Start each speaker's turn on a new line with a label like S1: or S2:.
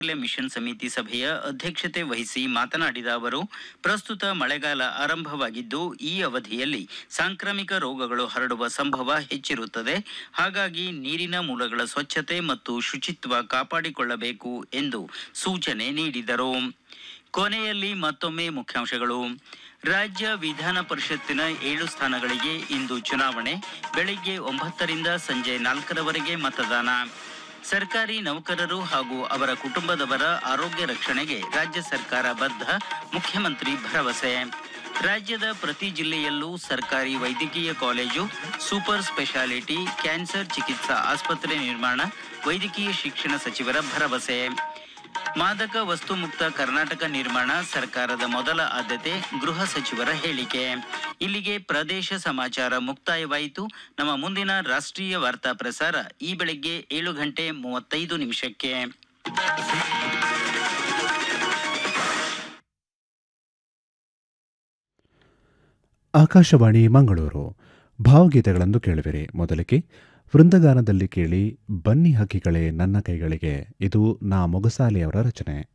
S1: mission ಸಮಿತಿ ಸಭೆಯ ಅಧ್ಯಕ್ಷತೆ ವಹಿಸಿ ಮಾತನಾಡಿದ ಅವರು ಪ್ರಸ್ತುತ ಮಳೆಗಾಲ ಆರಂಭವಾಗಿದ್ದು ಈ ಅವಧಿಯಲ್ಲಿ ಸಾಂಕ್ರಾಮಿಕ ರೋಗಗಳು ಹರಡುವ ಸಂಭವ ಹೆಚ್ಚಿರುತ್ತದೆ ಹಾಗಾಗಿ ನೀರಿನ ಮೂಲಗಳ ಸ್ವಚ್ಛತೆ ಮತ್ತು ಶುಚಿತ್ವ ಕಾಪಾಡಿಕೊಳ್ಳಬೇಕು ಎಂದು ಸೂಚನೆ ನೀಡಿದರು ಕೊನೆಯಲ್ಲಿ ಮತ್ತೊಮ್ಮೆ ಮುಖ್ಯಾಂಶಗಳು ರಾಜ್ಯ ವಿಧಾನ ಪರಿಷತ್ತಿನ ಏಳು ಸ್ಥಾನಗಳಿಗೆ ಇಂದು ಚುನಾವಣೆ ಬೆಳಿಗ್ಗೆ ಒಂಬತ್ತರಿಂದ ಸಂಜೆ ನಾಲ್ಕರವರೆಗೆ ಮತದಾನ ಸರ್ಕಾರಿ ನೌಕರರು ಹಾಗೂ ಅವರ ಕುಟುಂಬದವರ ಆರೋಗ್ಯ ರಕ್ಷಣೆಗೆ ರಾಜ್ಯ ಸರ್ಕಾರ ಬದ್ಧ ಮುಖ್ಯಮಂತ್ರಿ ಭರವಸೆ ರಾಜ್ಯದ ಪ್ರತಿ ಜಿಲ್ಲೆಯಲ್ಲೂ ಸರ್ಕಾರಿ ವೈದ್ಯಕೀಯ ಕಾಲೇಜು ಸೂಪರ್ ಸ್ಪೆಷಾಲಿಟಿ ಕ್ಯಾನ್ಸರ್ ಚಿಕಿತ್ಸಾ ಆಸ್ಪತ್ರೆ ನಿರ್ಮಾಣ ವೈದ್ಯಕೀಯ ಶಿಕ್ಷಣ ಸಚಿವರ ಭರವಸೆ ಮಾದಕ ವಸ್ತು ಮುಕ್ತ ಕರ್ನಾಟಕ ನಿರ್ಮಾಣ ಸರ್ಕಾರದ ಮೊದಲ ಆದ್ಯತೆ ಗೃಹ ಸಚಿವರ ಹೇಳಿಕೆ ಇಲ್ಲಿಗೆ ಪ್ರದೇಶ ಸಮಾಚಾರ ಮುಕ್ತಾಯವಾಯಿತು ನಮ್ಮ ಮುಂದಿನ ರಾಷ್ಟ್ರೀಯ ವಾರ್ತಾ ಪ್ರಸಾರ ಈ ಬೆಳಗ್ಗೆ ಏಳು ಗಂಟೆ ಮೂವತ್ತೈದು ನಿಮಿಷಕ್ಕೆ
S2: ಆಕಾಶವಾಣಿ ಮಂಗಳೂರು ಭಾವಗೀತೆಗಳನ್ನು ಕೇಳುವಿರಿ ಮೊದಲಿಗೆ ವೃಂದಗಾನದಲ್ಲಿ ಕೇಳಿ ಬನ್ನಿ ಹಕ್ಕಿಗಳೇ ನನ್ನ ಕೈಗಳಿಗೆ ಇದು ನಾ ಮೊಗಸಾಲೆಯವರ ರಚನೆ